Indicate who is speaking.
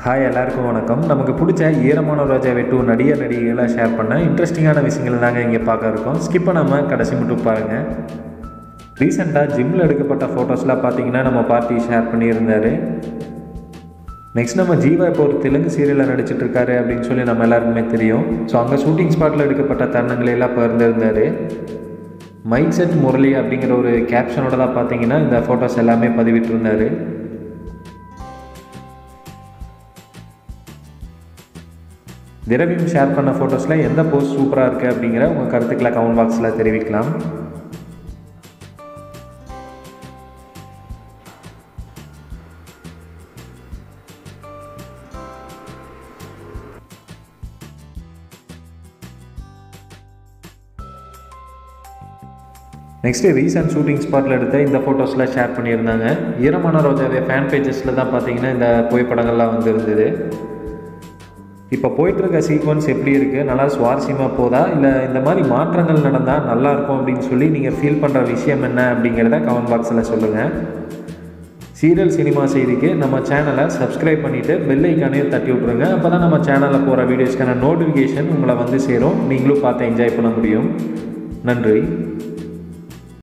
Speaker 1: hi எல்லாருக்கும் வணக்கம் நமக்கு பிடிச்ச ஈரமான ரோஜா வெட்டு நடிகர் நடிகைகளை ஷேர் பண்ண இன்ட்ரெஸ்டிங்கான விஷயங்கள் தாங்க இங்கே பார்க்க இருக்கோம் ஸ்கிப் பண்ணாமல் கடைசி மட்டும் பாருங்கள் ரீசெண்டாக ஜிம்மில் எடுக்கப்பட்ட ஃபோட்டோஸ்லாம் பார்த்தீங்கன்னா நம்ம பார்ட்டி ஷேர் பண்ணியிருந்தாரு நெக்ஸ்ட் நம்ம ஜீவா இப்போ ஒரு தெலுங்கு சீரியலில் நடிச்சிட்டு இருக்காரு அப்படின்னு சொல்லி நம்ம எல்லாருக்குமே தெரியும் ஸோ அங்கே ஷூட்டிங் ஸ்பாட்டில் எடுக்கப்பட்ட தருணங்களை எல்லாம் பகிர்ந்திருந்தாரு மைக் செட் முரளி அப்படிங்கிற ஒரு கேப்ஷனோட தான் பார்த்தீங்கன்னா இந்த ஃபோட்டோஸ் எல்லாமே பதிவிட்டிருந்தாரு திரவியம் ஷேர் பண்ண ஃபோட்டோஸில் எந்த போஸ்ட் சூப்பராக இருக்குது அப்படிங்கிற உங்கள் கருத்துக்களை கமெண்ட் பாக்ஸில் தெரிவிக்கலாம் நெக்ஸ்ட்டு ரீசன்ட் ஷூட்டிங் ஸ்பாட்டில் எடுத்த இந்த ஃபோட்டோஸ்லாம் ஷேர் பண்ணியிருந்தாங்க ஈரமான ரோஜாவே ஃபேன் பேஜஸில் தான் பார்த்தீங்கன்னா இந்த புகைப்படங்கள்லாம் வந்து இருந்தது இப்போ போயிட்டுருக்க சீக்வன்ஸ் எப்படி இருக்குது நல்லா சுவாரஸ்யமாக போதா இல்லை இந்த மாதிரி மாற்றங்கள் நடந்தால் நல்லாயிருக்கும் அப்படின்னு சொல்லி நீங்கள் ஃபீல் பண்ணுற விஷயம் என்ன அப்படிங்கிறத கமெண்ட் பாக்ஸில் சொல்லுங்கள் சீரியல் சினிமா செய்திக்கு நம்ம சேனலை சப்ஸ்கிரைப் பண்ணிவிட்டு பெல் ஐக்கானையும் தட்டி விட்ருங்க அப்போ தான் நம்ம சேனலில் போகிற வீடியோஸ்க்கான நோட்டிஃபிகேஷன் உங்களை வந்து சேரும் நீங்களும் பார்த்து என்ஜாய் பண்ண முடியும் நன்றி